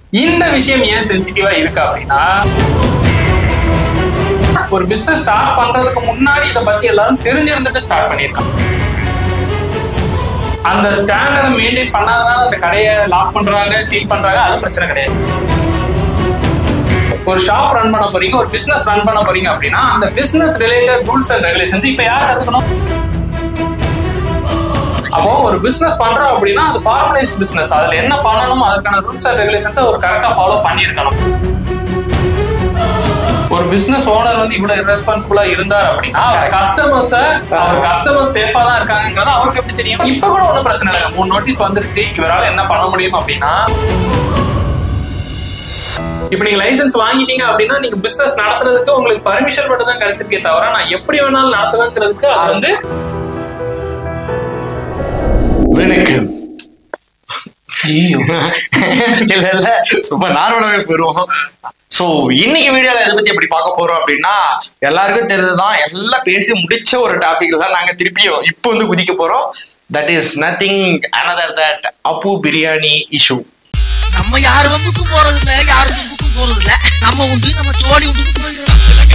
இந்த விஷயம் ஏன் சென்சிட்டிவா இருக்கு அப்படின்னா ஒரு பிசினஸ் ஸ்டார்ட் பண்றதுக்கு முன்னாடி இதை பத்தி எல்லாரும் தெரிஞ்சிருந்துட்டு ஸ்டார்ட் பண்ணியிருக்காங்க அந்த ஸ்டாண்டர்டை மெயின்டைன் பண்ணாதனால அந்த கடையை லாக் பண்றாங்க சீல் பண்றாங்க அது பிரச்சனை கிடையாது ஒரு ஷாப் ரன் பண்ண போறீங்க ஒரு பிசினஸ் ரன் பண்ண போறீங்க அப்படின்னா அந்த business related rules and regulations இப்ப யார் கத்துக்கணும் அப்போ ஒரு பிசினஸ் பண்றோம் அப்படின்னா அது ஃபார்மலைஸ்ட் பிசினஸ் அதுல என்ன பண்ணணும் அதுக்கான ரூல்ஸ் அண்ட் ரெகுலேஷன்ஸை ஒரு கரெக்டா ஃபாலோ பண்ணியிருக்கணும் ஒரு பிசினஸ் ஓனர் வந்து இவ்வளவு irresponsible-ஆ இருந்தார் அப்படின்னா கஸ்டமர்ஸ அவர் கஸ்டமர்ஸ் சேஃபா தான் இருக்காங்கிறது அவருக்கு எப்படி தெரியும் இப்ப கூட ஒண்ணும் பிரச்சனை இல்லை மூணு நோட்டீஸ் வந்துருச்சு இவரால என்ன பண்ண முடியும் அப்படின்னா இப்ப நீங்க லைசென்ஸ் வாங்கிட்டீங்க அப்படின்னா நீங்க பிசினஸ் நடத்துறதுக்கு உங்களுக்கு பர்மிஷன் மட்டும் தான் கிடைச்சிருக்கே தவிர நான் எப்படி வேணாலும் நடத்துவேங்கிறதுக்கு அது வந்து வணக்கம் இல்ல இல்ல சும்மா நார்மலாவே போயிருவோம் சோ இன்னைக்கு வீடியோல எதை பத்தி எப்படி பார்க்க போறோம் அப்படின்னா எல்லாருக்கும் தெரிஞ்சதுதான் எல்லாம் பேசி முடிச்ச ஒரு டாபிக் தான் நாங்க திருப்பியும் இப்போ வந்து குதிக்க போறோம் that is nothing another that Appu biryani issue நம்ம யார் வம்புக்கும் போறது இல்ல யார் தும்புக்கும் போறது இல்ல நம்ம உண்டு நம்ம ஜோடி உண்டு போயிடுறோம்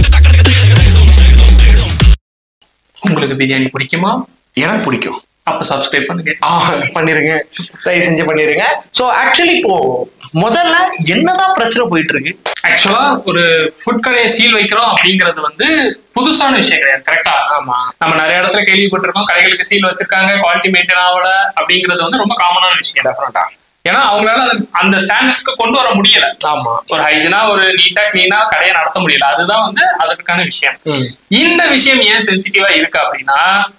உங்களுக்கு பிரியாணி பிடிக்குமா எனக்கு பிடிக்கும் அப்ப சப்ஸ்கிரைப் பண்ணுங்க ஆ பண்ணிருங்க தயவு செஞ்சு பண்ணிருங்க சோ ஆக்சுவலி இப்போ முதல்ல என்னதான் பிரச்சனை போயிட்டு இருக்கு ஆக்சுவலா ஒரு ஃபுட் கடையை சீல் வைக்கிறோம் அப்படிங்கிறது வந்து புதுசான விஷயம் கிடையாது கரெக்டா ஆமா நம்ம நிறைய இடத்துல கேள்விப்பட்டிருக்கோம் கடைகளுக்கு சீல் வச்சிருக்காங்க குவாலிட்டி மெயின்டைன் ஆகல அப்படிங்கிறது வந்து ரொம்ப காமனான விஷயம் டெஃபினட்டா ஏன்னா அவங்களால அது- அந்த ஸ்டாண்டர்ட்ஸ்க்கு கொண்டு வர முடியல ஆமா ஒரு ஹைஜினா ஒரு நீட்டா கிளீனா கடையை நடத்த முடியல அதுதான் வந்து அதற்கான விஷயம் ம். இந்த விஷயம் ஏன் சென்சிட்டிவா இருக்கு அப்படின்னா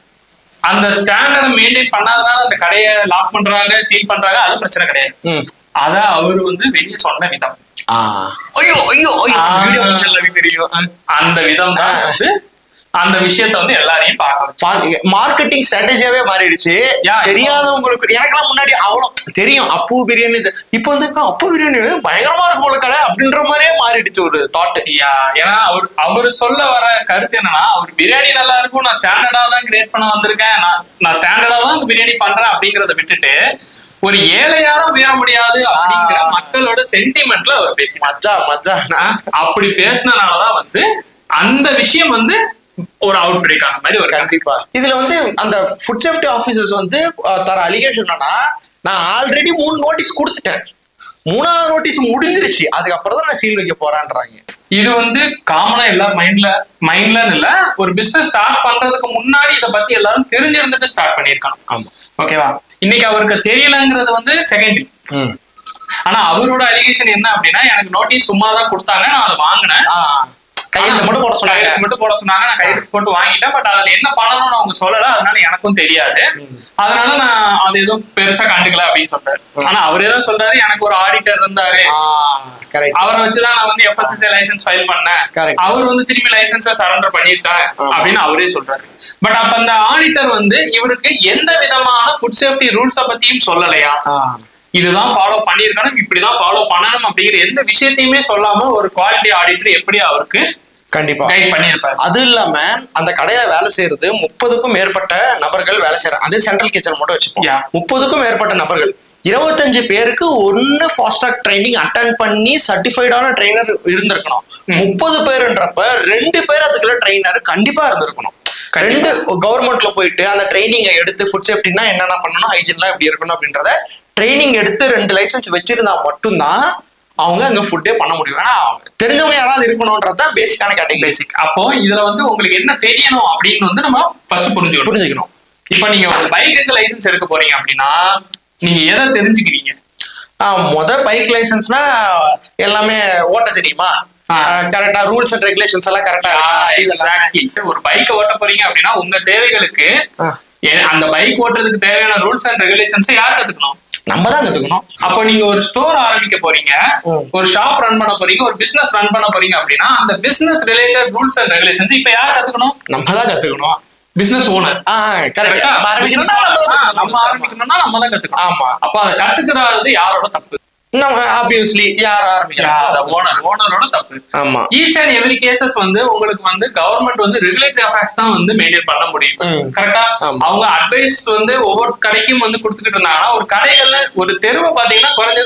அந்த ஸ்டாண்டர்டை மெயின்டைன் பண்ணாதனால அந்த கடையை லாக் பண்றாங்க சீல் பண்றாங்க அது பிரச்சனை கிடையாது ம் அத அவர் வந்து வெளியே சொன்ன விதம் ஆ ஐயோ ஐயோ ஐயோ ஆ. வீடியோ பத்தி எல்லாருக்கும் தெரியும் ஆ. அந்த விதம் தான் வந்து அந்த விஷயத்த வந்து எல்லாரையும் பார்க்க வச்சு மார்க்கெட்டிங் ஸ்ட்ராட்டஜியாவே மாறிடுச்சு Yeah, தெரியாதவங்களுக்கு எனக்கெல்லாம் முன்னாடி அவ்வளவு தெரியும் அப்பு பிரியாணி இது. இப்போ வந்து "ஆ, அப்பு பிரியாணி பயங்கரமா இருக்கும் போல கடை அப்படின்ற மாதிரியே மாறிடுச்சு ஒரு தாட் யா, ஏன்னா அவர் அவர் சொல்ல வர கருத்து என்னன்னா அவர் பிரியாணி நல்லா இருக்கும் நான் ஸ்டாண்டர்டா தான் கிரியேட் பண்ண வந்திருக்கேன் நான் நான் ஸ்டாண்டர்டா தான் இந்த பிரியாணி பண்றேன் அப்படிங்கறத விட்டுட்டு ஒரு ஏழையால உயர முடியாது அப்படிங்கிற மக்களோட சென்டிமெண்ட்ல அவர் பேசி மஜா மஜா அப்படி பேசினனாலதான் வந்து அந்த விஷயம் வந்து ஒரு அவுட் பிரேக் ஆன மாதிரி ஒரு கண்டிப்பா இதுல வந்து அந்த ஃபுட் சேஃப்டி ஆபீசர்ஸ் வந்து அஹ், தர அலிகேஷன் என்னன்னா நான் ஆல்ரெடி மூணு நோட்டீஸ் கொடுத்துட்டேன் மூணாவது நோட்டீஸ் முடிஞ்சிருச்சு அதுக்கப்புறம் தான் நான் சீல் வைக்க போறேன்றாங்க இது வந்து காமனா எல்லாரும் மைண்ட்ல மைண்ட்லன்னு இல்ல ஒரு பிசினஸ் ஸ்டார்ட் பண்றதுக்கு முன்னாடி இத பத்தி எல்லாரும் தெரிஞ்சிருந்துட்டு ஸ்டார்ட் பண்ணிருக்காங்க ஆமா ஓகேவா இன்னைக்கு அவருக்கு தெரியலங்கிறது வந்து செகண்டரி ம் ஆனா அவரோட அலிகேஷன் என்ன அப்படின்னா எனக்கு நோட்டீஸ் சும்மா தான் கொடுத்தாங்க நான் அதை வாங்கினேன் ஆ கையெழுத்து மட்டும் போட சொன்னாங்க கையெழுத்து மட்டும் போட சொன்னாங்க நான் கையெழுத்து போட்டு வாங்கிட்டேன் பட் அதுல என்ன பண்ணணும்னு அவங்க சொல்லல அதனால எனக்கும் தெரியாது அதனால நான் அது எதுவும் பெருசா கண்டுக்கல அப்படின்னு சொல்றாரு ஆனா அவரே தான் சொல்றாரு எனக்கு ஒரு ஆடிட்டர் இருந்தாரு ஆ கரெக்ட் அவரை வச்சுதான் நான் வந்து எஃப்எஸ்எஸ்ஐ லைசன்ஸ் ஃபைல் பண்ணேன் Correct. அவர் வந்து திரும்பி லைசன்ஸை சரண்டர் பண்ணியிருக்காரு ஆமா. அப்படின்னு அவரே சொல்றாரு பட் அப்ப அந்த ஆடிட்டர் வந்து இவருக்கு எந்த விதமான ஃபுட் சேஃப்டி ரூல்ஸ பத்தியும் சொல்லலையா ஆ இதுதான் ஃபாலோ பண்ணியிருக்கணும் இப்படிதான் ஃபாலோ பண்ணணும் அப்படிங்கிற எந்த விஷயத்தையுமே சொல்லாம ஒரு குவாலிட்டி ஆடிட்டர் எப்படி அவருக்கு கண்டிப்பா கைட் பண்ணியிருப்பாரு அது இல்லாம அந்த கடையில வேலை செய்யறது முப்பதுக்கும் மேற்பட்ட நபர்கள் வேலை செய்யறாங்க அது சென்ட்ரல் கிச்சன் மட்டும் வச்சுப்போம் Yeah. முப்பதுக்கும் மேற்பட்ட நபர்கள் இருபத்தஞ்சு பேருக்கு ஒன்னு ஃபாஸ்டாக் ட்ரைனிங் அட்டன் பண்ணி சர்டிஃபைடான ட்ரைனர் இருந்திருக்கணும் முப்பது பேருன்றப்ப ரெண்டு பேர் அதுக்குள்ள ட்ரைனர் கண்டிப்பா இருந்திருக்கணும் ரெண்டு கவர்மெண்ட்ல போயிட்டு அந்த ட்ரைனிங்கை எடுத்து ஃபுட் சேஃப்டினா என்னென்ன பண்ணணும் ஹைஜீன்லாம் எப்படி இருக்கணும் அப்படின்றத ட்ரைனிங் எடுத்து ரெண்டு லைசன்ஸ் வச்சிருந்தா மட்டும்தான் அவங்க அங்க ஃபுட்டே பண்ண முடியும் ஏன்னா தெரிஞ்சவங்க யாராவது இருக்கணும்ன்றது தான் பேசிக்கான கேட்டகரி பேசிக் அப்போ இதுல வந்து உங்களுக்கு என்ன தெரியணும் அப்படின்னு வந்து நம்ம ஃபர்ஸ்ட் புரிஞ்சுக்கணும் புரிஞ்சுக்கணும் இப்போ நீங்க ஒரு பைக்குக்கு லைசன்ஸ் எடுக்க போறீங்க அப்படின்னா நீங்க எதை தெரிஞ்சுக்கிறீங்க ஆஹ் முத பைக் லைசன்ஸ்னா எல்லாமே ஓட்ட தெரியுமா ஆ. கரெக்டா ரூல்ஸ் அண்ட் ரெகுலேஷன்ஸ் எல்லாம் கரெக்டா Exactly. ஒரு பைக்கை ஓட்ட போறீங்க அப்படின்னா உங்க தேவைகளுக்கு ஆ. ஏ- அந்த பைக் ஓட்டுறதுக்கு தேவையான ரூல்ஸ் அண்ட் ரெகுலேஷன்ஸ் யார் கத்துக்கணும் நம்ம தான் கத்துக்கணும் அப்போ நீங்க ஒரு ஸ்டோர் ஆரம்பிக்க போறீங்க ம். ஒரு ஷாப் ரன் பண்ண போறீங்க ஒரு பிசினஸ் ரன் பண்ண போறீங்க அப்படின்னா அந்த business related rules and regulations இப்ப யார் கத்துக்கணும் நம்ம தான் கத்துக்கணும் பிசினஸ் ஓனர் ஆஹ் கரெக்ட் கரெக்டா? நம்ம Business ஆரம்பிக்கணும்னா நம்ம தான் owner. business நம்ம ஆமா. ஆரம்பிக்கணும்னா நம்ம தான் கத்துக்கணும் ஆமா அப்ப அதை கத்துக்கிறது யாரோட தப்பு நம்ம ஆப்வியஸ்லி யார் ஆரம்பிக்கிறாங்க ஓனர் ஓனரோட தப்பு ஆமா ஈச் அண்ட் எவ்ரி கேசஸ் வந்து உங்களுக்கு வந்து கவர்மெண்ட் வந்து ரெகுலேட்டரி அஃபேர்ஸ் தான் வந்து மெயின்டைன் பண்ண முடியும் ம். கரெக்டா ஆமா. அவங்க அட்வைஸ் வந்து ஒவ்வொரு கடைக்கும் வந்து கொடுத்துக்கிட்டு இருந்தாங்கன்னா ஒரு கடைகள்ல ஒரு தெருவை பாத்தீங்கன்னா குறைஞ்சது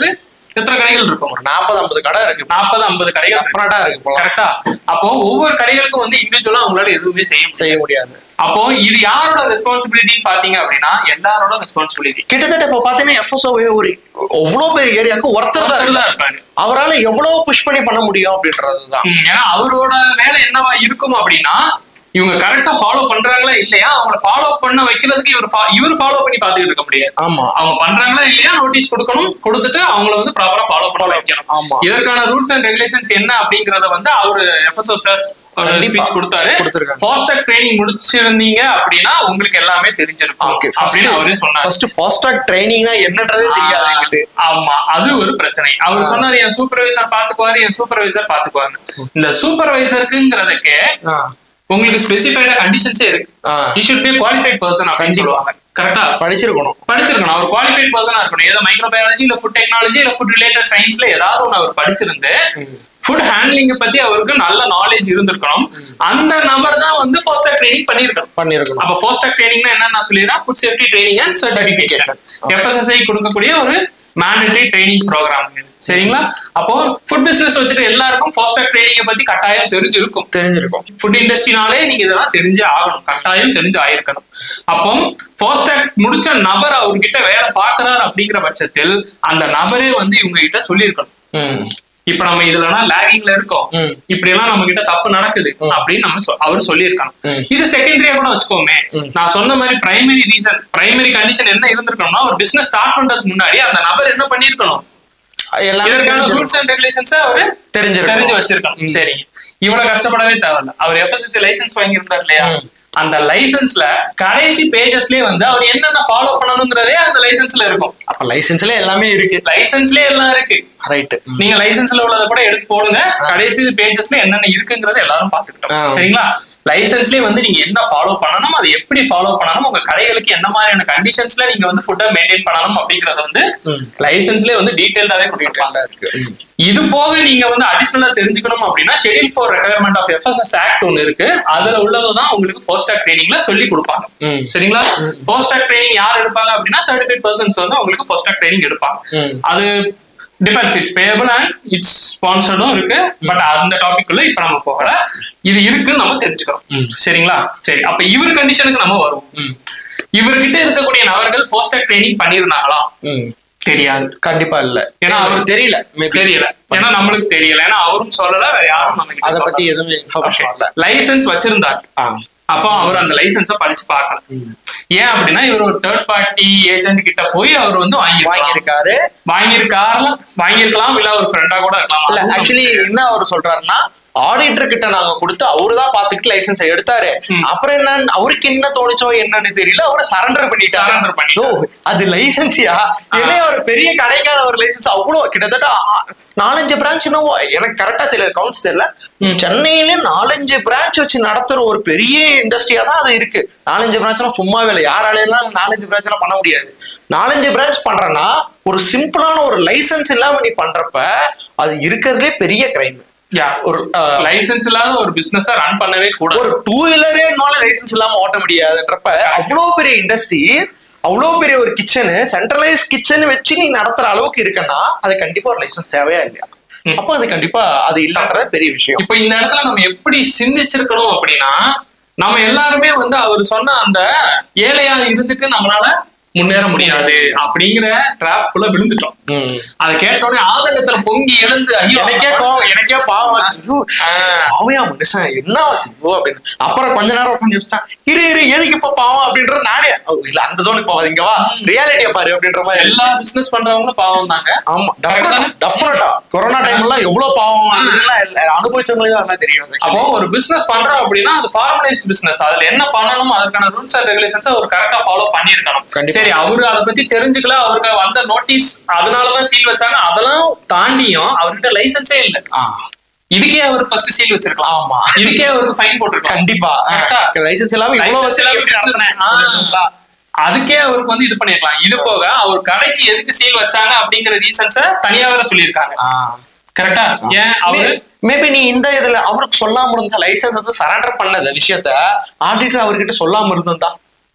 எத்தனை கடைகள் இருக்கும் ஒரு நாற்பது ஐம்பது கடை இருக்கு நாற்பது ஐம்பது கடைகள் டெஃபினட்டா இருக்கு போலாம் கரெக்டா அப்போ ஒவ்வொரு கடைகளுக்கும் வந்து இண்டிவிஜுவலா அவங்களால எதுவுமே செய்ய முடியாது செய்ய முடியாது அப்போ இது யாரோட ரெஸ்பான்சிபிலிட்டின்னு பாத்தீங்க அப்படின்னா எல்லாரோட ரெஸ்பான்சிபிலிட்டி கிட்டத்தட்ட இப்ப பாத்தீங்கன்னா எஃப்எஸ்ஓவே ஒரு எவ்வளவு பெரிய ஏரியாவுக்கு ஒருத்தர் தான் இருக்காரு இருப்பாரு அவரால எவ்வளவு புஷ் பண்ணி பண்ண முடியும் அப்படின்றதுதான் ம், ஏன்னா அவரோட வேலை என்னவா இருக்கும் அப்படின்னா இவங்க கரெக்டா ஃபாலோ பண்றாங்களா இல்லையா அவங்கள ஃபாலோ பண்ண வைக்கிறதுக்கு இவர் fo- இவர் ஃபாலோ பண்ணி பாத்துக்கிட்டு இருக்க முடியாது ஆமா அவங்க பண்றாங்களா இல்லையா நோட்டீஸ் கொடுக்கணும் கொடுத்துட்டு அவங்கள வந்து ப்ராப்பரா ஃபாலோ பண்ண வைக்கணும் ஆமா. இதற்கான ரூல்ஸ் அண்ட் ரெகுலேஷன்ஸ் என்ன அப்படிங்கறத வந்து அவரு எஃப்எஸ்ஓ சார் கண்டிப்பா. ஸ்பீச் கொடுத்தாரு கொடுத்திருக்காங்க. ஃபாஸ்டாக் ட்ரைனிங் முடிச்சிருந்தீங்க அப்படின்னா உங்களுக்கு எல்லாமே தெரிஞ்சிருக்கும் ஓகே அப்படின்னு அவரே சொன்னாரு ஃபர்ஸ்ட் ஃபாஸ்ட் ட்ராக் ட்ரைனிங்னா என்னன்றதே தெரியாது என்கிட்ட ஆமா அது ஒரு பிரச்சனை அவர் சொன்னாரு என் சூப்பர்வைசர் பாத்துக்குவாரு என் சூப்பர்வைசர் பாத்துக்குவாரு இந்த சூப்பர்வைசருக்குங்கிறதுக்கு ஆ, உங்களுக்கு ஸ்பெசிஃபைடா கண்டிஷன்ஸே இருக்கு ஆ. You should be qualified person அப்படின்னு கண்டிப்பா. சொல்லுவாங்க கரெக்டா படிச்சிருக்கணும் படிச்சிருக்கணும் அவர் குவாலிஃபைட் பர்சனா இருக்கணும் ஏதோ மைக்ரோபயாலஜி இல்ல ஃபுட் டெக்னாலஜி இல்ல ஃபுட் ரிலேட்டட் சயின்ஸ்ல ஏதாவது ஒன்று அவர் படிச்சிருந்து ஃபுட் ஹேண்ட்லிங் பத்தி அவருக்கு நல்ல நாலேஜ் இருந்திருக்கணும் அந்த நபர் தான் வந்து ஃபர்ஸ்ட் ட்ரைனிங் பண்ணிருக்கணும் பண்ணிருக்கணும் அப்ப ஃபர்ஸ்ட் ட்ரைனிங்னா என்ன நான் சொல்லிடுறேன் food safety training and certification Certification. FSSAI கொடுக்கக்கூடிய ஒரு மேண்டட்டரி ட்ரைனிங் ப்ரோக்ராம் சரிங்களா அப்போ ஃபுட் பிசினஸ் வச்சுட்டு எல்லாருக்கும் ஃபர்ஸ்ட் ட்ரைனிங்கை பத்தி கட்டாயம் தெரிஞ்சிருக்கும் தெரிஞ்சிருக்கும் ஃபுட் இண்டஸ்ட்ரினாலே நீங்க இதெல்லாம் தெரிஞ்சே ஆகணும் கட்டாயம் தெரிஞ்சு ஆயிருக்கணும் அப்போ ஃபர்ஸ்ட் முடிச்ச நபர் அவர்கிட்ட வேலை பார்க்கறாரு அப்படிங்கிற பட்சத்தில் அந்த நபரே வந்து இவங்க கிட்ட சொல்லியிருக்கணும் ம் இப்ப நம்ம இதுலனா லேகிங்ல இருக்கோம் ம். இப்படி எல்லாம் நம்ம கிட்ட தப்பு நடக்குது அப்படின்னு நம்ம சொ- அவர் சொல்லியிருக்காங்க ம். இது செகண்டரியா கூட வச்சுக்கோமே நான் சொன்ன மாதிரி பிரைமரி ரீசன் பிரைமரி கண்டிஷன் என்ன இருந்திருக்கணும்னா ஒரு பிசினஸ் ஸ்டார்ட் பண்றதுக்கு முன்னாடி அந்த நபர் என்ன பண்ணிருக்கணும் எல்லாமே இதற்கான தெரிஞ்சிருக்கும். ரூல்ஸ் அண்ட் ரெகுலேஷன்ஸ் அவரு தெரிஞ்சிருக்கும். தெரிஞ்சு வச்சிருக்கணும் சரி இவ்வளவு கஷ்டப்படவே தேவையில்ல அவர் எஃப்எஸ்எஸ்சி லைசன்ஸ் வாங்கியிருந்தார் இல்லையா அந்த லைசன்ஸ்ல கடைசி பேஜஸ்லயே வந்து அவர் என்னென்ன ஃபாலோ பண்ணணுங்கிறதே அந்த லைசன்ஸ்ல இருக்கும் அப்ப லைசன்ஸ்ல எல்லாமே இருக்கு லைசன்ஸ்லயே எல்லாம் இருக்கு ரைட் நீங்க லைசன்ஸ்ல உள்ளத கூட எடுத்து போடுங்க கடைசி பேஜஸ்ல என்னென்ன இருக்குங்கறத எல்லாரும் பாத்துக்கிட்டோம் ஆ. சரிங்களா லைசன்ஸ்லயே வந்து நீங்க என்ன ஃபாலோ பண்ணணும் அதை எப்படி ஃபாலோ பண்ணணும் உங்க கடைகளுக்கு என்ன மாதிரியான கண்டிஷன்ஸ்ல நீங்க வந்து ஃபுட்டை மெயின்டைன் பண்ணணும் அப்படிங்கறத வந்து லைசன்ஸ்லயே வந்து டீடைல்டாவே கொடுத்துருக்காங்க இருக்கு ம். இது போக நீங்க வந்து அடிஷனலா தெரிஞ்சுக்கணும் அப்படின்னா schedule for requirement of FSS act ஒன்னு இருக்கு அதுல உள்ளதை தான் உங்களுக்கு ஃபர்ஸ்ட் ஆக் ட்ரைனிங்ல சொல்லி கொடுப்பாங்க ம். சரிங்களா ஃபர்ஸ்ட் ஆக் ட்ரைனிங் யார் எடுப்பாங்க அப்படின்னா சர்டிஃபைட் பர்சன்ஸ் வந்து உங்களுக்கு ஃபர்ஸ்ட் ஆக் ட்ரைனிங் எடுப்பாங்க ம். அது depends it's payable and it's ஸ்பான்சர்டும் இருக்கு பட் அந்த டாபிக் உள்ள இப்ப நம்ம போகல இது இருக்குன்னு நம்ம தெரிஞ்சுக்கிறோம் சரிங்களா சரி அப்ப இவர் கண்டிஷனுக்கு நம்ம வருவோம் ம். இவர்கிட்ட இருக்கக்கூடிய நபர்கள் ஃபர்ஸ்ட் ஆக் ட்ரைனிங் பண்ணிருந்தாங்களா ம். தெரியாது கண்டிப்பா இல்ல ஏன்னா அவர் தெரியல maybe. தெரியல ஏன்னா நம்மளுக்கு தெரியல ஏன்னா அவரும் சொல்லல வேற யாரும் நம்ம அத பத்தி எதுவுமே இன்ஃபர்மேஷன் இல்ல லைசன்ஸ் வச்சிருந்தார் ஆ. அப்போ அவர் அந்த லைசன்ஸ படிச்சு பார்க்கல ஏன் அப்படின்னா இவர் ஒரு தேர்ட் பார்ட்டி ஏஜென்ட் கிட்ட போய் அவர் வந்து வாங்கி வாங்கியிருக்காரு வாங்கியிருக்காருல வாங்கியிருக்கலாம் இல்ல ஒரு ஃப்ரெண்டா கூட இருக்கலாம் இல்ல அதுவும் ஆக்சுவலி என்ன அவர் சொல்றாருன்னா ஆடிட்டர் கிட்ட நாங்க கொடுத்து அவரு தான் பாத்துட்டு லைசன்ஸ் எடுத்தாரு அப்புறம் என்ன அவருக்கு என்ன தோணுச்சோ என்னன்னு தெரியல அவரு சரண்டர் பண்ணிட்டாரு Surrender பண்ணிட்டாரு. ஓ அது லைசன்ஸியா என்ன ஒரு பெரிய கடைக்கான ஒரு லைசன்ஸ் அவ்வளவு கிட்டத்தட்ட ஆ- நாலஞ்சு பிரான்ச் என்னவோ எனக்கு கரெக்டா தெரியல கவுண்ட்ஸ் தெரியல சென்னையில நாலஞ்சு பிரான்ச் வச்சு நடத்துற ஒரு பெரிய இண்டஸ்ட்ரியா தான் அது இருக்கு நாலஞ்சு பிரான்ச்லாம் சும்மாவே இல்லை யாராலையும் நாலஞ்சு பிரான்ச் எல்லாம் பண்ண முடியாது நாலஞ்சு பிரான்ச் பண்றேன்னா ஒரு சிம்பிளான ஒரு லைசன்ஸ் இல்லாம நீ பண்றப்ப அது இருக்கிறதுலே பெரிய கிரைம் Yeah. ஒரு அஹ், லைசன்ஸ் இல்லாத ஒரு பிசினஸ் ரன் பண்ணவே கூடாது ஒரு டூ வீலரே லைசன்ஸ் இல்லாம ஓட்ட முடியாதுன்றப்ப அவ்வளவு பெரிய இண்டஸ்ட்ரி அவ்வளவு பெரிய ஒரு கிச்சனு சென்ட்ரலைஸ் கிச்சன் வச்சு நீ நடத்துற அளவுக்கு இருக்குன்னா அது கண்டிப்பா ஒரு லைசன்ஸ் தேவையா இல்லையா அப்போ அது கண்டிப்பா அது இல்லன்றத பெரிய விஷயம் இப்ப இந்த இடத்துல நம்ம எப்படி சிந்திச்சிருக்கணும் அப்படின்னா நம்ம எல்லாருமே வந்து அவர் சொன்ன அந்த ஏழையா இருந்துட்டு நம்மளால முன்னேற முடியாது அப்படிங்கிற ட்ராப் குள்ள விழுந்துட்டோம் அதை கேட்டோடனே ஆதங்கத்துல பொங்கி எழுந்து ஐயோ எனக்கே கோவம் எனக்கே பாவம் ஐயோ, ஆ. பாவையா மனுஷன் என்ன சிவோ அப்படின்னு அப்புறம் கொஞ்ச நேரம் உட்காந்து யோசிச்சேன் இரு இரு எதுக்கு இப்ப பாவம் அப்படின்ற நானே ஓ, இல்ல அந்த ஜோனுக்கு போவாதீங்க வா ரியாலிட்டியா பாரு அப்படின்ற மாதிரி எல்லா பிசினஸ் பண்றவங்களும் பாவம் தாங்க ஆமா டெஃபினட்டா டெஃபினட்டா கொரோனா டைம்ல எவ்வளவு பாவம் அதெல்லாம் இல்ல, அனுபவிச்சவங்களுக்கு தான் அதெல்லாம் தெரியும் actually. அப்போ ஒரு பிசினஸ் பண்றோம் அப்படின்னா அது ஃபார்மலைஸ்ட் பிசினஸ் அதுல என்ன பண்ணணும் அதற்கான ரூல்ஸ் அண்ட் ரெகுலேஷன்ஸ் அவர் கரெக்டா ஃபாலோ பண்ணியிருக்கணும் கண்டிப்பா. சரி அவரு அதை பத்தி தெரிஞ்சுக்கல அவருக்கு வந்த நோட்டீஸ் அதனாலதான் சீல் வச்சாங்க அதெல்லாம் தாண்டியும் அவர்கிட்ட லைசன்ஸே இல்ல ஆ, இதுக்கே அவர் ஃபர்ஸ்ட் சீல் வச்சிருக்கலாம் ஆமா இதுக்கே அவருக்கு ஃபைன் போட்டிருக்கலாம் கண்டிப்பா கரெக்டா? லைசன்ஸ் இல்லாம இவ்வளவு License இல்லாம எப்படி நடத்தினேன் business- ஆ. அதுக்கே அவருக்கு வந்து இது பண்ணிருக்கலாம் இது போக அவர் கடைக்கு எதுக்கு சீல் வச்சாங்க அப்படிங்கிற ரீசன்ஸ தனியா வேற சொல்லியிருக்காங்க கரெக்டா ஏன் அவரு மேபி நீ இந்த இதுல அவருக்கு சொல்லாம இருந்த லைசன்ஸ் வந்து சரண்டர் பண்ணத விஷயத்த ஆடிட்டர் அவர்கிட்ட சொல்லாம இருந்திருந்தா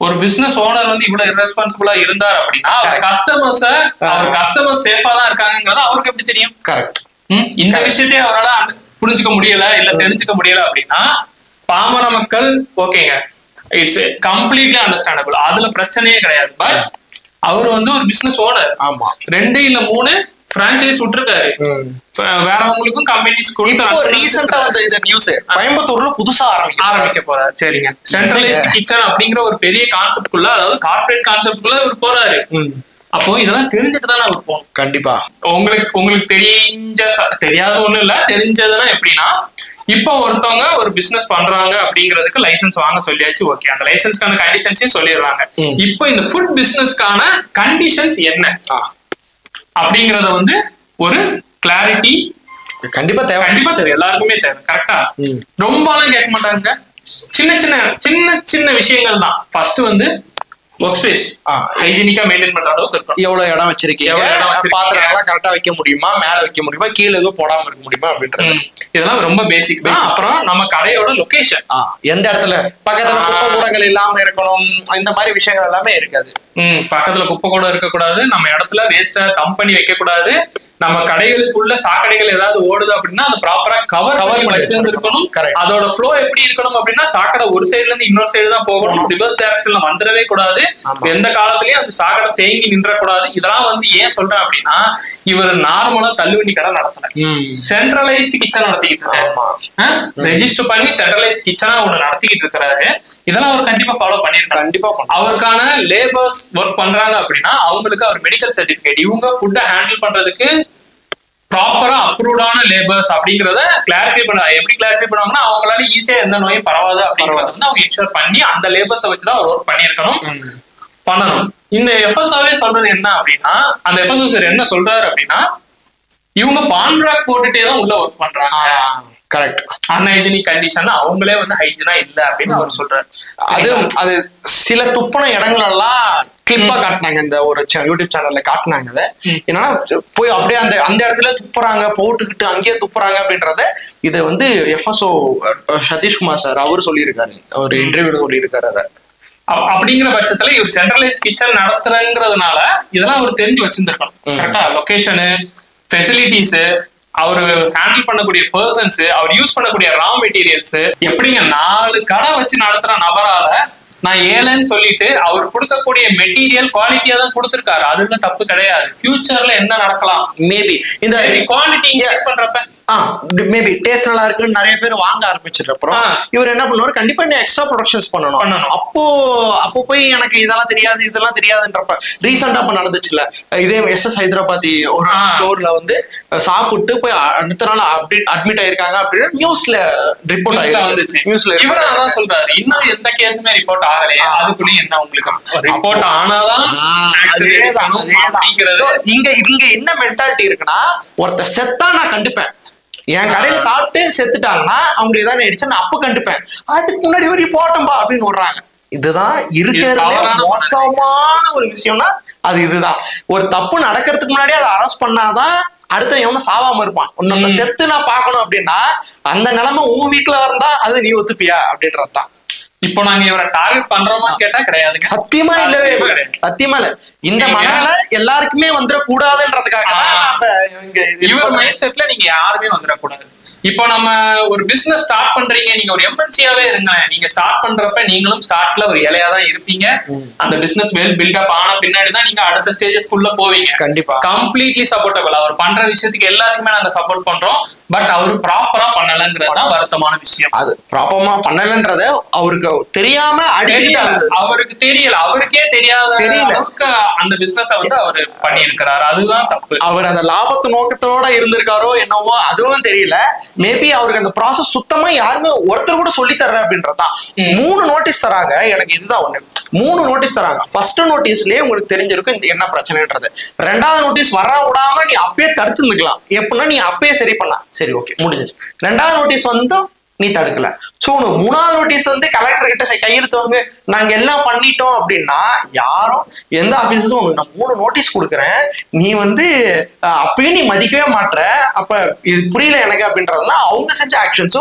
ஒரு பிசினஸ் ஓனர் வந்து இவ்வளவு irresponsible-ஆ இருந்தார் அப்படின்னா அவர் Correct. கஸ்டமர்ஸ அவர் ஆ. கஸ்டமர்ஸ் சேஃபா தான் இருக்காங்கங்கிறது அவருக்கு எப்படி தெரியும் கரெக்ட் ம், இந்த விஷயத்தையே அவரால் புரிஞ்சுக்க முடியல இல்ல தெரிஞ்சுக்க முடியல அப்படின்னா பாமர மக்கள் ஓகேங்க இட்ஸ் கம்ப்ளீட்லி அண்டர்ஸ்டாண்டபிள் அதுல பிரச்சனையே கிடையாது பட் அவர் வந்து ஒரு பிசினஸ் ஓனர் ஆமா ரெண்டு இல்ல மூணு பிரான்ச்சைஸ் விட்டுருக்காரு வே- வேறவங்களுக்கும் கம்பெனிஸ் இப்போ கொடுத்து ரீசெண்டா வந்த இந்த நியூஸ் கோயம்புத்தூர்ல புதுசா ஆரம்பிக்கும் ஆரம்பிக்க போறாரு சரிங்க சென்ட்ரலைஸ்ட் கிச்சன் அப்படிங்கிற ஒரு பெரிய கான்செப்ட்குள்ள அதாவது கார்ப்பரேட் கான்செப்ட்குள்ள இவர் போறாரு அப்போ இதெல்லாம் தெரிஞ்சுட்டு தான் அவர் போகணும் கண்டிப்பா உங்களுக்கு உங்களுக்கு தெரிஞ்ச ச- தெரியாத ஒண்ணு இல்ல தெரிஞ்சதுன்னா எப்படின்னா இப்போ ஒருத்தவங்க ஒரு பிசினஸ் பண்றாங்க அப்படிங்கிறதுக்கு லைசென்ஸ் வாங்க சொல்லியாச்சு ஓகே அந்த லைசென்ஸ்க்கான கண்டிஷன்ஸையும் சொல்லிடுறாங்க ம். இப்போ இந்த ஃபுட் பிசினஸ்க்கான கண்டிஷன்ஸ் என்ன ஆ, அப்படிங்கறத வந்து ஒரு கிளாரிட்டி கண்டிப்பா தேவை கண்டிப்பா தேவை எல்லாருக்குமே தேவை கரெக்டா ம். ரொம்பலாம் கேட்க மாட்டாங்க சின்ன சின்ன சின்ன சின்ன விஷயங்கள் தான் ஃபர்ஸ்ட் வந்து ஒர்க் ஸ்பேஸ் ஆ. ஹைஜீனிக்கா மெயின்டைன் பண்ற அளவுக்கு இருக்கணும் எவ்வளவு இடம் வச்சிருக்கீங்க எவ்வளவு இடம் வச்சிருக்கீங்க? பாத்திரம் எல்லாம் கரெக்டா வைக்க முடியுமா மேல வைக்க முடியுமா கீழே எதுவும் போடாம இருக்க முடியுமா அப்படின்றது ம். இதெல்லாம் ரொம்ப பேசிக்ஸ் தான் அப்புறம் நம்ம கடையோட லொகேஷன் ஆ, எந்த இடத்துல பக்கத்துல குப்பை கூடங்கள் இல்லாம இருக்கணும் இந்த மாதிரி விஷயங்கள் எல்லாமே இருக்காது ம் பக்கத்துல குப்பை கூட இருக்கக்கூடாது நம்ம இடத்துல வேஸ்டா டம்ப் பண்ணி வைக்க கூடாது நம்ம கடைகளுக்குள்ள சாக்கடைகள் ஏதாவது ஓடுது அப்படின்னா அது ப்ராப்பரா கவர் Cover பண்ணி பண்ணி வச்சிருந்திருக்கணும் Correct. அதோட ஃப்ளோ எப்படி இருக்கணும் அப்படின்னா சாக்கடை ஒரு சைடுல இருந்து இன்னொரு சைடு தான் போகணும் ரிவர்ஸ் டைரக்ஷன்ல வந்துடவே கூடாது ஆமா. எந்த காலத்திலயும் அந்த சாக்கடை தேங்கி நின்ற கூடாது இதெல்லாம் வந்து ஏன் சொல்றேன் அப்படின்னா இவர் நார்மலா தள்ளுவண்டி கடை நடத்தல சென்ட்ரலைஸ்டு கிச்சன் நடத்திக்கிட்டு ஆமா. இருக்காரு ரெஜிஸ்டர் பண்ணி சென்ட்ரலைஸ்ட் கிச்சனா ஒண்ணு நடத்திக்கிட்டு இருக்கிறாரு இதெல்லாம் அவர் கண்டிப்பா ஃபாலோ பண்ணிருக்காரு கண்டிப்பா பண்ணலாம். அவருக்கான லேபர்ஸ் ஒர்க் பண்றாங்க அப்படின்னா அவங்களுக்கு அவர் மெடிக்கல் சர்டிபிகேட் இவங்க ஃபுட்டை ஹேண்டில் பண்றதுக்கு ப்ராப்பரா அப்ரூவ்டான லேபர்ஸ் அப்படிங்கறத கிளாரிஃபை பண்ண எப்படி கிளாரிஃபை பண்ணுவாங்கன்னா அவங்களால ஈஸியா எந்த நோயும் பரவாது அப்படிங்கறத வந்து அவங்க இன்ஷூர் பண்ணி அந்த லேபர்ஸை வச்சுதான் அவர் ஒர்க் பண்ணியிருக்கணும் பண்ணணும் இந்த எஃப்எஸ்ஆவே சொல்றது என்ன அப்படின்னா அந்த எஃப்எஸ்ஓ சார் என்ன சொல்றாரு அப்படின்னா இவங்க பான்ட்ராக் போட்டுட்டே தான் உள்ள ஒர்க் பண்றாங்க கரெக்ட் அன்ஹைஜினிக் கண்டிஷன் அவங்களே வந்து ஹைஜினா இல்ல அப்படின்னு அவர் சொல்றாரு அது அது சில துப்புன இடங்கள் எல்லாம் கிளிப்பா காட்டினாங்க இந்த ஒரு சே- யூடியூப் சேனல்ல காட்டினாங்க அதை என்னன்னா போய் அப்படியே அந்த அந்த இடத்துல துப்புறாங்க போட்டுக்கிட்டு அங்கேயே துப்புறாங்க அப்படின்றத இதை வந்து எஃப்எஸ்ஓ சதீஷ்குமார் சார் அவர் சொல்லியிருக்காரு ஒரு இன்டர்வியூல சொல்லியிருக்காரு அதை அப்- அப்படிங்கிற பட்சத்துல இவர் சென்ட்ரலைஸ்ட் கிச்சன் நடத்துறங்கிறதுனால இதெல்லாம் அவர் தெரிஞ்சு வச்சிருந்திருக்கணும் கரெக்டா லொகேஷனு ஃபெசிலிட்டிஸ் அவர் ஹேண்டில் பண்ணக்கூடிய பர்சன்ஸ் அவர் யூஸ் பண்ணக்கூடிய ரா மெட்டீரியல்ஸ் எப்படிங்க நாலு கடை வச்சு நடத்துற நபரால நான் ஏழைன்னு சொல்லிட்டு அவர் கொடுக்கக்கூடிய மெட்டீரியல் குவாலிட்டியா தான் கொடுத்திருக்காரு அதுல தப்பு கிடையாது ஃபியூச்சர்ல என்ன நடக்கலாம் மேபி இந்த குவாலிட்டி இன்க்ரீஸ் பண்றப்ப ஆ மேபி டேஸ்ட் நல்லா இருக்குன்னு நிறைய பேர் வாங்க ஆரம்பிச்சிட்டு அப்புறம் ஆ. இவர் என்ன பண்ணுவாரு கண்டிப்பா இன்னும் எக்ஸ்ட்ரா ப்ரொடக்ஷன்ஸ் பண்ணணும் பண்ணணும். அப்போ அப்போ போய் எனக்கு இதெல்லாம் தெரியாது இதெல்லாம் தெரியாதுன்றப்ப ரீசெண்டா அப்ப நடந்துச்சுல இதே எஸ் எஸ் ஹைதராபாத் ஒரு ஆ. ஸ்டோர்ல வந்து சாப்பிட்டு போய் அ- அடுத்த நாள் அப்டேட் அட்மிட் ஆயிருக்காங்க அப்படின்னு நியூஸ்ல ரிப்போர்ட் நியூஸ்ல ஆயிருக்கு வந்துச்சு நியூஸ்ல இவரும் அதான் சொல்றாரு இன்னும் எந்த கேஸுமே ரிப்போர்ட் ஆகலையே அதுக்குள்ளயும் என்ன உங்களுக்கு ரிப்போர்ட் ஆனாதான் accident இருக்கணும் அப்படிங்கிறது இங்க இங்க என்ன மென்டாலிட்டி இருக்குன்னா ஒருத்த செத்தா நான் கண்டுப்பேன் என் கடையில சாப்பிட்டு செத்துட்டாங்கன்னா அவங்களுக்கு ஏதாவது ஆயிடுச்சு நான் அப்ப கண்டுப்பேன் அதுக்கு முன்னாடி ஒரு போட்டோம்பா அப்படின்னு விடுறாங்க இதுதான் இருக்கிறதுல தவறான மோசமான ஒரு விஷயம்னா அது இதுதான் ஒரு தப்பு நடக்கிறதுக்கு முன்னாடி அதை அரெஸ்ட் பண்ணாதான் அடுத்த எவனும் சாவாம இருப்பான் உன்னொருத்த ம். செத்து நான் பார்க்கணும் அப்படின்னா அந்த நிலைமை உன் வீட்டுல வந்தா அது நீ ஒத்துப்பியா அப்படின்றதுதான் இப்போ நாங்க இவரை டார்கெட் பண்றோமான்னு கேட்டா கிடையாதுங்க சத்தியமா இல்லவே சத்தியமா இல்லை. கிடையாது. சத்தியமா இல்ல இந்த நீங்க- மனநிலை எல்லாருக்குமே வந்துட கூடாதுன்றதுக்காக தான் ஆ. நாம இங்க இது இவர் சொல்றோம். மைண்ட் செட்ல நீங்க யாருமே வந்துடக்கூடாது இப்போ நம்ம ஒரு பிசினஸ் ஸ்டார்ட் பண்றீங்க நீங்க ஒரு எம்என்சியாவே இருங்க நீங்க ஸ்டார்ட் பண்றப்ப நீங்களும் ஸ்டார்ட்ல ஒரு இலையா தான் இருப்பீங்க அந்த பிசினஸ் வெல் பில்டப் ஆன பின்னாடி தான் நீங்க அடுத்த ஸ்டேஜஸ்க்குள்ள போவீங்க கண்டிப்பா கம்ப்ளீட்லி சப்போர்ட்டபிள் அவர் பண்ற விஷயத்துக்கு எல்லாத்துக்குமே நாங்க சப்போர்ட் பண்றோம் பட் அவர் ப்ராப்பரா பண்ணலங்கிறது தான் வருத்தமான விஷயம் அது ப்ராப்பரமா பண்ணலன்றத அவருக்கு தெரியாம அடிக்கடி தெரியல நடந்தது. அவருக்கு தெரியல அவருக்கே தெரியாத தெரியல. அளவுக்கு அந்த பிசினஸ் வந்து அவர் பண்ணியிருக்கிறாரு அதுதான் தப்பு அவர் அந்த லாபத்து நோக்கத்தோட இருந்திருக்காரோ என்னவோ அதுவும் தெரியல மேபி அவருக்கு அந்த ப்ராசஸ் சுத்தமா யாருமே ஒருத்தர் கூட சொல்லி தர்ற அப்படின்றதுதான் ம். மூணு நோட்டீஸ் தராங்க எனக்கு இதுதான் ஒண்ணு மூணு நோட்டீஸ் தராங்க ஃபர்ஸ்ட் நோட்டீஸ்லயே உங்களுக்கு தெரிஞ்சிருக்கும் இந்த என்ன பிரச்சனைன்றது ரெண்டாவது நோட்டீஸ் வர விடாம நீ அப்பயே தடுத்து இருந்துக்கலாம் எப்படின்னா நீ அப்பயே சரி பண்ணலாம் சரி ஓகே முடிஞ்சிச்சு ரெண்டாவது நோட்டீஸ் வந்து நீ தடுக்கல சோ உனக்கு மூணாவது நோட்டீஸ் வந்து கலெக்டர் கிட்ட சரி, கையெழுத்து வாங்க நாங்க எல்லாம் பண்ணிட்டோம் அப்படின்னா யாரும் எந்த ஆபீஸஸும் உனக்கு நான் மூணு நோட்டீஸ் கொடுக்குறேன் நீ வந்து அஹ், அப்பயும் நீ மதிக்கவே மாட்ற அப்ப இது புரியல எனக்கு அப்படின்றதுனா அவங்க செஞ்ச ஆக்ஷன்ஸும்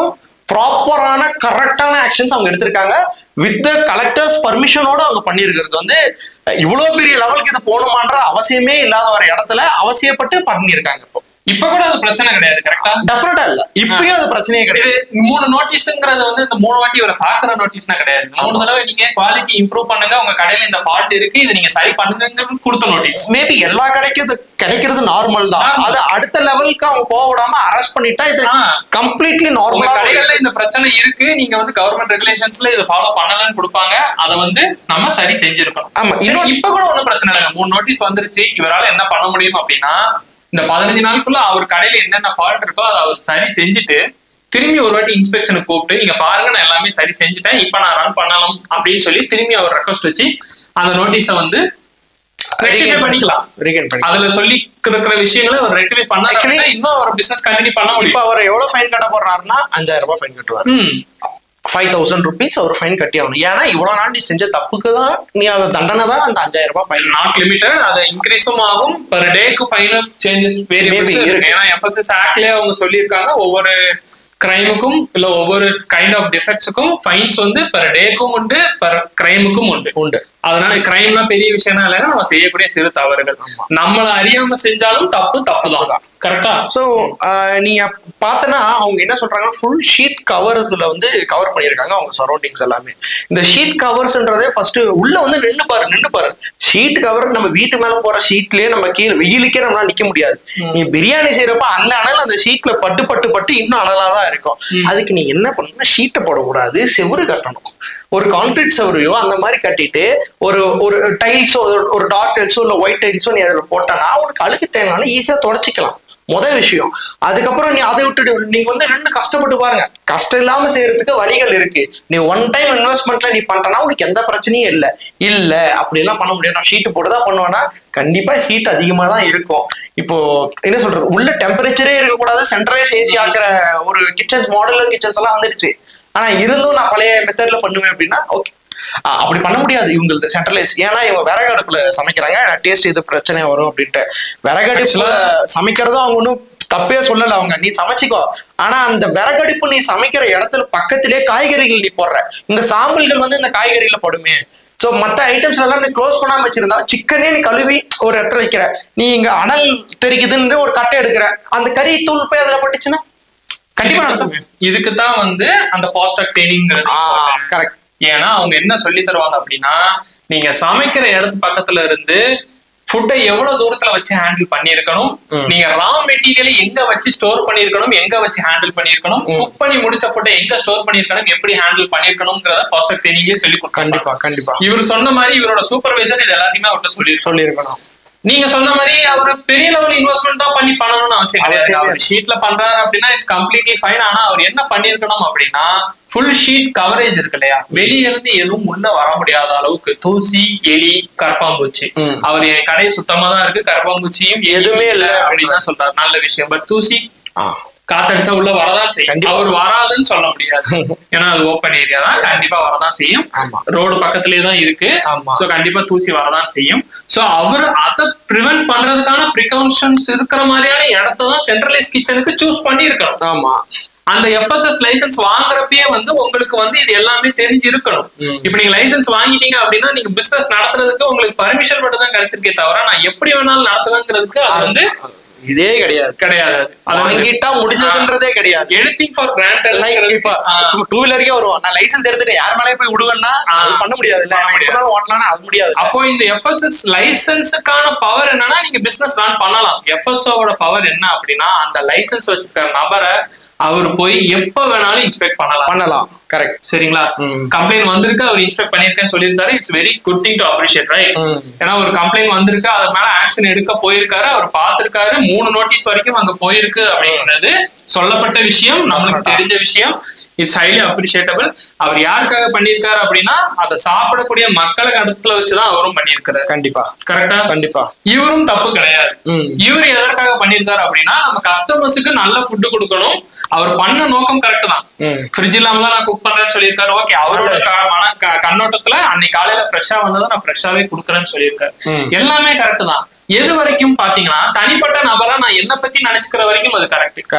ப்ராப்பரான கரெக்டான ஆக்ஷன்ஸ் அவங்க எடுத்திருக்காங்க வித் த கலெக்டர்ஸ் பர்மிஷனோட அவங்க பண்ணியிருக்கிறது வந்து இவ்வளவு பெரிய லெவலுக்கு இது போகணுமான்ற அவசியமே இல்லாத ஒரு இடத்துல அவசியப்பட்டு பண்ணியிருக்காங்க இப்போ இப்ப கூட அது பிரச்சனை கிடையாது கரெக்டா டெஃபினட்டா இல்ல இப்பயும் அது பிரச்சனையே கிடையாது இது மூணு நோட்டீஸ்ங்கிறது வந்து இந்த மூணு வாட்டி இவரை தாக்குற நோட்டீஸ்னா கிடையாது மூணு தடவை நீங்க குவாலிட்டி இம்ப்ரூவ் பண்ணுங்க உங்க கடையில இந்த ஃபால்ட் இருக்கு இதை நீங்க சரி பண்ணுங்க கொடுத்த நோட்டீஸ் மேபி எல்லா கிடைக்கிறது கிடைக்கிறது நார்மல் தான் Normal. அது அடுத்த லெவலுக்கு அவங்க போக விடாம அரெஸ்ட் பண்ணிட்டா இது ஆ. கம்ப்ளீட்லி உங்க நார்மலா கடைகள்ல இந்த பிரச்சனை இருக்கு நீங்க வந்து கவர்மெண்ட் ரெகுலேஷன்ஸ்ல இதை ஃபாலோ பண்ணலன்னு கொடுப்பாங்க அதை வந்து நம்ம சரி செஞ்சிருக்கோம் ஆமா, சரி, இன்னொரு- இப்ப கூட ஒண்ணும் பிரச்சனை இல்லைங்க மூணு நோட்டீஸ் வந்துருச்சு இவரால என்ன பண்ண முடியும் அப்படின்னா இந்த பதினஞ்சு நாளுக்குள்ள அவர் கடையில என்னென்ன ஃபால்ட் இருக்கோ அதை அவர் சரி செஞ்சுட்டு திரும்பி ஒரு வாட்டி இன்ஸ்பெக்ஷனுக்கு கூப்பிட்டு இங்க பாருங்க நான் எல்லாமே சரி செஞ்சுட்டேன் இப்ப நான் ரன் பண்ணலாம் அப்படின்னு சொல்லி திரும்பி அவர் ரெக்வஸ்ட் வச்சு அந்த நோட்டீஸை வந்து ரெக்டிஃபை பண்ணிக்கலாம் Regain பண்ணி அதுல சொல்லி இருக்கிற விஷயங்களை அவர் ரெக்டிஃபை பண்ணா Actually- இன்னும் அவர் பிசினஸ் கண்டினியூ பண்ண இப்ப முடியும் அவர் எவ்வளவு ஃபைன் கட்ட போறாருன்னா அஞ்சாயிரம் ரூபாய் ஃபைன் கட்டுவார் ம் ஃபைவ் தௌசண்ட் ருபீஸ் அவர் ஃபைன் கட்டி ஆகணும் ஏன்னா இவ்வளவு நாள் நீ செஞ்ச தப்புக்கு தான் நீ அதை தண்டனை தான் அந்த அஞ்சாயிரம் ரூபாய் ஃபைன் நாட் லிமிட்டட் அது இன்க்ரீஸும் ஆகும் பர் டேக்கு ஃபைனல் சேஞ்சஸ் வேரியபிள்ஸ் Maybe இருக்கு இருக்கு. ஏன்னா எஃப்எஸ்எஸ் ஆக்ட்லயே அவங்க சொல்லியிருக்காங்க ஒவ்வொரு கிரைமுக்கும் இல்ல ஒவ்வொரு கைண்ட் ஆஃப் டிஃபெக்ட்ஸுக்கும் ஃபைன்ஸ் வந்து பர் டேக்கும் உண்டு பர் கிரைமுக்கும் உண்டு உண்டு அதனால கிரைம்னா பெரிய விஷயம்னா இல்லைங்க நம்ம செய்யக்கூடிய சிறு தவறுகள் நம்மள அறியாம செஞ்சாலும் தப்பு தப்பு தான் கரெக்டா ஸோ நீங்க பார்த்தனா அவங்க என்ன சொல்றாங்கன்னா ஃபுல் ஷீட் கவர்ஸ்ல வந்து கவர் பண்ணியிருக்காங்க அவங்க சரௌண்டிங்ஸ் எல்லாமே இந்த ஷீட் கவர்ஸ்ன்றதே ஃபர்ஸ்ட் உள்ள வந்து நின்னு பாரு நின்னு பாரு ஷீட் கவர் நம்ம வீட்டு மேல போற ஷீட்லயே நம்ம கீழே வெயிலுக்கே நம்மளால நிக்க முடியாது நீ பிரியாணி செய்யறப்ப அந்த அனல் அந்த ஷீட்ல பட்டு பட்டு பட்டு இன்னும் அனலா தான் இருக்கும் அதுக்கு நீ என்ன பண்ணணும்னா ஷீட்டை போடக்கூடாது செவுரு கட்டணும் ஒரு கான்கிரீட் செவரையோ அந்த மாதிரி கட்டிட்டு ஒரு ஒரு டைல்ஸோ ஒரு டார்க் டைல்ஸோ இல்ல ஒயிட் டைல்ஸோ நீ அதில் போட்டனா உனக்கு அழுக்கு தேவையான ஈஸியா தொடச்சிக்கலாம் முத விஷயம் அதுக்கப்புறம் நீ அதை விட்டுட்டு நீங்க வந்து ரெண்டு கஷ்டப்பட்டு பாருங்க கஷ்டம் இல்லாம செய்யறதுக்கு வழிகள் இருக்கு நீ ஒன் டைம் இன்வெஸ்ட்மெண்ட்ல நீ பண்றனா உனக்கு எந்த பிரச்சனையும் இல்ல இல்ல அப்படி எல்லாம் பண்ண முடியாது நான் ஷீட் போட்டு தான் பண்ணுவேன்னா கண்டிப்பா ஹீட் அதிகமா தான் இருக்கும் இப்போ என்ன சொல்றது உள்ள டெம்பரேச்சரே இருக்கக்கூடாது சென்ட்ரலைஸ் ஏசி ஆக்குற ஒரு கிச்சன்ஸ் மாடலர் கிச்சன்ஸ் எல்லாம் வந்துடுச்சு ஆனா இருந்தும் நான் பழைய மெத்தட்ல பண்ணுவேன் அப்படின்னா ஓகே அப்படி பண்ண முடியாது இவங்களுக்கு சென்ட்ரலைஸ் ஏன்னா இவங்க விறகு அடுப்புல சமைக்கிறாங்க டேஸ்ட் இது பிரச்சனை வரும் அப்படின்ட்டு விறகடுப்புல சமைக்கிறதும் அவங்க ஒன்றும் தப்பே சொல்லல அவங்க நீ சமைச்சிக்கோ ஆனா அந்த விறகடுப்பு நீ சமைக்கிற இடத்துல பக்கத்திலே காய்கறிகள் நீ போடுற இந்த சாம்பல்கள் வந்து இந்த காய்கறியில படுமே சோ மத்த ஐட்டம்ஸ் எல்லாம் நீ க்ளோஸ் பண்ணாம வச்சிருந்தா சிக்கனே நீ கழுவி ஒரு இடத்துல வைக்கிற நீ இங்க அனல் தெரிக்குதுன்னு ஒரு கட்டை எடுக்கிற அந்த கறி தூள் போய் அதுல பட்டுச்சுன்னா கண்டிப்பா நடக்குமே இதுக்கு தான் வந்து அந்த ஃபாஸ்டாக் ட்ரைனிங் கரெக்ட் ஏன்னா அவங்க என்ன சொல்லி தருவாங்க அப்படின்னா நீங்க சமைக்கிற இடத்து பக்கத்துல இருந்து ஃபுட்டை எவ்வளவு தூரத்துல வச்சு ஹேண்டில் பண்ணியிருக்கணும் நீங்க ரா மெட்டீரியலை எங்க வச்சு ஸ்டோர் பண்ணியிருக்கணும் எங்க வச்சு ஹேண்டில் பண்ணியிருக்கணும் குக் பண்ணி முடிச்ச ஃபுட்டை எங்க ஸ்டோர் பண்ணியிருக்கணும் எப்படி ஹேண்டில் பண்ணியிருக்கணும்ங்கிறத ஃபாஸ்டாக் ட்ரைனிங்லேயே சொல்லி கொடுப்பாங்க கண்டிப்பா கண்டிப்பா இவர் சொன்ன மாதிரி இவரோட சூப்பர்வைசர் இது எல்லாத்தையுமே அவர்கிட்ட சொல்லியிருக்கோம் சொல்லியிருக்கணும் நீங்க சொன்ன மாதிரி அவர் பெரிய லெவல் இன்வெஸ்ட்மெண்ட் தான் பண்ணி பண்ணணும்னு அவசியம் கிடையாது அவசியம் அவர் ஷீட்ல பண்றாரு அப்படின்னா இட்ஸ் கம்ப்ளீட்லி ஃபைன் ஆனா அவர் என்ன பண்ணிருக்கணும் அப்படின்னா ஃபுல் ஷீட் கவரேஜ் இருக்கு இல்லையா வெளிய இருந்து எதுவும் உள்ள வர முடியாத அளவுக்கு தூசி எலி கரப்பாம்பூச்சி ம். அவர் என் கடை சுத்தமா தான் இருக்கு கரப்பாம்பூச்சியும் எதுவுமே இல்ல அப்படின்னு தான் சொல்றாரு நல்ல விஷயம் பட் தூசி ஆ காத்தடிச்சா உள்ள வரதான் செய்யும் கண்டிப்பா. அவர் வராதுன்னு சொல்ல முடியாது ஏன்னா அது ஓப்பன் ஏரியா தான் கண்டிப்பா வரதான் செய்யும் ஆமா. ரோடு பக்கத்துலயே தான் இருக்கு ஆமா. சோ கண்டிப்பா தூசி வரதான் செய்யும் சோ அவர் அதை ப்ரிவென்ட் பண்றதுக்கான ப்ரிகாஷன்ஸ் இருக்கிற மாதிரியான இடத்த தான் சென்ட்ரலைஸ் கிச்சனுக்கு சூஸ் பண்ணி இருக்கணும் ஆமா அந்த எஃப்எஸ்எஸ் லைசன்ஸ் வாங்குறப்பயே வந்து உங்களுக்கு வந்து இது எல்லாமே தெரிஞ்சு இருக்கணும் ம். இப்ப நீங்க லைசன்ஸ் வாங்கிட்டீங்க அப்படின்னா நீங்க பிசினஸ் நடத்துறதுக்கு உங்களுக்கு பர்மிஷன் மட்டும் தான் கிடைச்சிருக்கே தவிர நான் எப்படி வேணாலும் நடத்துவேங்கிறதுக்கு அது வந்து இதே கிடையாது கிடையாது அது வந்து வாங்கிட்டா முடிஞ்சதுன்றதே கிடையாது எனிதிங் ஃபார் லைக் இப்ப சும்மா டூ வீலருக்கே வருவோம் நான் லைசன்ஸ் எடுத்துட்டு யார் மேலே போய் விடுவேன்னா ஆ. அது பண்ண முடியாது இல்ல பண்ண நான் முடியாது. எப்பனாலும் ஓட்டலாம்னா அது முடியாது அப்போ இந்த எஃப்எஸ்எஸ் லைசன்ஸுக்கான பவர் என்னன்னா நீங்க பிசினஸ் ரன் பண்ணலாம் எஃப்எஸ்ஓட பவர் என்ன அப்படின்னா அந்த லைசன்ஸ் வச்சிருக்கிற நபரை அவர் போய் எப்ப வேணாலும் இன்ஸ்பெக்ட் பண்ணலாம் பண்ணலாம் கரெக்ட் சரிங்களா ம். கம்ப்ளைண்ட் வந்திருக்கு அவர் இன்ஸ்பெக்ட் பண்ணிருக்கேன்னு சொல்லியிருக்காரு it's very good thing to appreciate right ம். ஏன்னா ஒரு கம்ப்ளைண்ட் வந்திருக்கு அது மேல ஆக்ஷன் எடுக்க போயிருக்காரு அவர் பார்த்திருக்காரு மூணு நோட்டீஸ் வரைக்கும் அங்க போயிருக்கு அப்படிங்கிறது சொல்லப்பட்ட விஷயம் நம்மளுக்கு தெரிஞ்ச விஷயம் இட்ஸ் ஹைலி அப்ரிஷியேட்டபிள் அவர் யாருக்காக பண்ணியிருக்காரு அப்படின்னா அதை சாப்பிடக்கூடிய மக்களை இடத்துல வச்சுதான் அவரும் பண்ணியிருக்காரு கண்டிப்பா கரெக்டா கண்டிப்பா இவரும் தப்பு கிடையாது ம். இவர் எதற்காக பண்ணியிருக்காரு அப்படின்னா நம்ம கஸ்டமர்ஸுக்கு நல்ல ஃபுட்டு கொடுக்கணும் அவர் பண்ண நோக்கம் கரெக்ட் தான் ம். ஃப்ரிட்ஜ் இல்லாம தான் நான் குக் பண்றேன்னு சொல்லியிருக்காரு ஓகே அவரோட க- மன க- கண்ணோட்டத்துல அன்னைக்கு காலையில ஃப்ரெஷ்ஷா வந்ததை நான் ஃப்ரெஷ்ஷாவே கொடுக்குறேன்னு சொல்லியிருக்காரு ம். எல்லாமே கரெக்ட் தான் எது வரைக்கும் பாத்தீங்கன்னா தனிப்பட்ட நபரா நான் என்ன பத்தி நினைச்சுக்கிற வரைக்கும் அது கரெக்ட் கரெக்ட்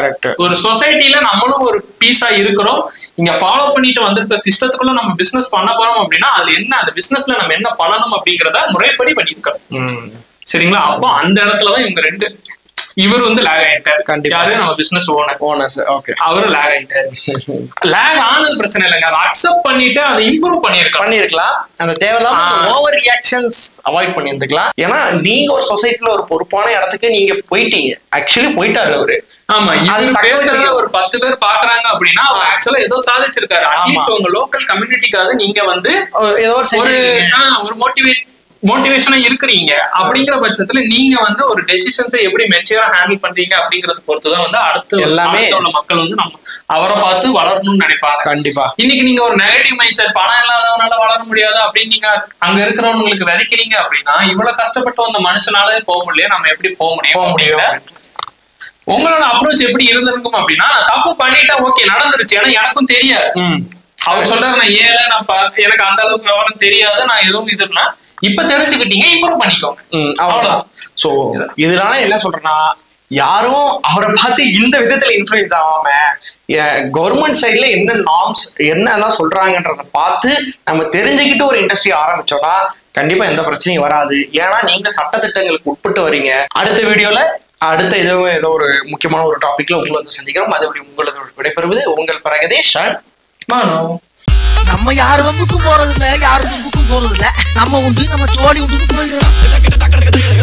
ஒரு சொசைட்டில நம்மளும் ஒரு பீஸா இருக்கிறோம் இங்க ஃபாலோ பண்ணிட்டு வந்திருக்க சிஸ்டத்துக்குள்ள நம்ம பிசினஸ் பண்ண போறோம் அப்படின்னா அது என்ன அந்த பிசினஸ்ல நம்ம என்ன பண்ணணும் அப்படிங்கறத முறைப்படி பண்ணியிருக்கோம் ம். சரிங்களா அப்போ அந்த இடத்துலதான் இவங்க ரெண்டு இவர் வந்து லேக் ஆயிட்டாரு கண்டிப்பா. யாரு நம்ம பிசினஸ் ஓனர் ஓனர்ஸ் ஓகே அவரும் லேக் ஆயிட்டாரு லேக் ஆனது பிரச்சனை இல்லைங்க அதை அக்செப்ட் பண்ணிட்டு அதை இம்ப்ரூவ் பண்ணியிருக்கலாம் பண்ணிருக்கலாம் அந்த தேவையில்லாம ஆ. ஓவர் ரியாக்ஷன்ஸ் அவாய்ட் பண்ணியிருந்துக்கலாம் ஏன்னா நீங்க ஒரு சொசைட்டில ஒரு பொறுப்பான இடத்துக்கு நீங்க போயிட்டீங்க ஆக்சுவலி போயிட்டாரு அவரு ஆமா அது இவரு தக்க பேசுறத வச்சுக்க- ஒரு பத்து பேர் பாக்குறாங்க அப்படின்னா அவர் ஆக்சுவலா ஏதோ சாதிச்சிருக்காரு அட்லீஸ்ட் உங்க லோக்கல் கம்யூனிட்டிக்காவது நீங்க வந்து ஒரு- ஏதோ ஒரு ஒரு செஞ்சிருக்கீங்க. ஆ, ஒரு மோட்டிவேட் மோட்டிவேஷனா இருக்கிறீங்க அப்படிங்கிற பட்சத்துல நீங்க வந்து ஒரு டெசிஷன்ஸை எப்படி மெச்சூரா ஹேண்டில் பண்றீங்க அப்படிங்கறத பொறுத்துதான் வந்து அடுத்து எல்லாமே- அடுத்து உள்ள மக்கள் வந்து நம்ம அவரை பார்த்து வளரணும்னு நினைப்பாங்க கண்டிப்பா இன்னைக்கு நீங்க ஒரு நெகட்டிவ் மைண்ட் செட் பணம் இல்லாதவனால வளர முடியாது அப்படின்னு நீங்க அங்க இருக்கிறவங்களுக்கு விதைக்கிறீங்க அப்படின்னா இவ்வளவு கஷ்டப்பட்டு வந்த மனுஷனால போக முடியல நம்ம எப்படி போக முடியும் போக முடியும் அப்படிங்கிற உங்களோட அப்ரோச் எப்படி இருந்திருக்கும் அப்படின்னா நான் தப்பு பண்ணிட்டேன் ஓகே நடந்துருச்சு ஏன்னா எனக்கும் தெரியாது ம். அவர் சொல்றாரு நான் ஏழை நான் ப- எனக்கு அந்த அளவுக்கு விவரம் தெரியாது நான் எதுவும் இதுனா இப்ப தெரிஞ்சுக்கிட்டீங்க இம்ப்ரூவ் பண்ணிக்கோங்க ம், அவ்வளவுதான் சோ இதனால என்ன சொல்றேன்னா யாரும் அவரை பார்த்து இந்த விதத்துல இன்ஃபுளுன்ஸ் ஆகாம கவர்மெண்ட் சைட்ல என்ன நார்ம்ஸ் என்னெல்லாம் சொல்றாங்கன்றத பார்த்து நம்ம தெரிஞ்சுக்கிட்டு ஒரு இண்டஸ்ட்ரி ஆரம்பிச்சோம்னா கண்டிப்பா எந்த பிரச்சனையும் வராது ஏன்னா நீங்க சட்டத்திட்டங்களுக்கு உட்பட்டு வரீங்க அடுத்த வீடியோல அடுத்த ஏதோ ஏதோ ஒரு முக்கியமான ஒரு டாபிக்ல உங்களை வந்து சந்திக்கிறோம் அதுபடி உங்களது விடைபெறுவது உங்கள் பிரகதீஷ் and மானோ நம்ம யார் வம்புக்கும் போறது இல்ல யார் தும்புக்கும் போறது இல்ல நம்ம உண்டு நம்ம சோழி உண்டு போயிடலாம்